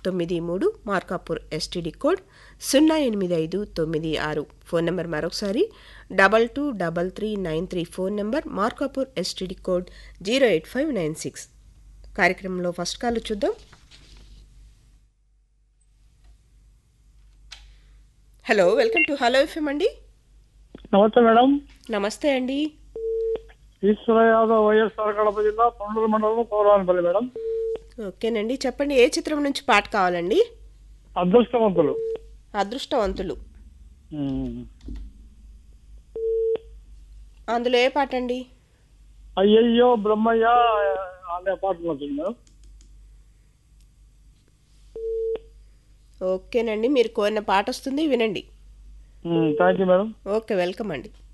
తొమ్మిది మూడు Markapur STD code సున్నా ఎనిమిది ఐదు తొమ్మిది ఆరు ఫోన్ నెంబర్ మరొకసారి double two double three nine three phone number Markapur STD code zero eight five nine six కార్యక్రమంలో ఫస్ట్ కాల్ చూద్దాం hello welcome to hello FM అండి నమస్తే మేడం నమస్తే అండి ఈశ్వర యాదవ్ వైఎస్ఆర్ కడప జిల్లా తొండూరు మండలం పౌరానపల్లి మేడం ఓకేనండి చెప్పండి ఏ చిత్రం నుంచి పాట కావాలండి అదృష్టవంతులు అదృష్టవంతులు ఉమ్. అందులో ఏ పాట అండి అయ్యయ్యో బ్రహ్మయ్య అనే పాటలు వచ్చింది మేడం ఓకేనండి మీరు కోరిన పాట వస్తుంది వినండి thank you madam okay welcome అండి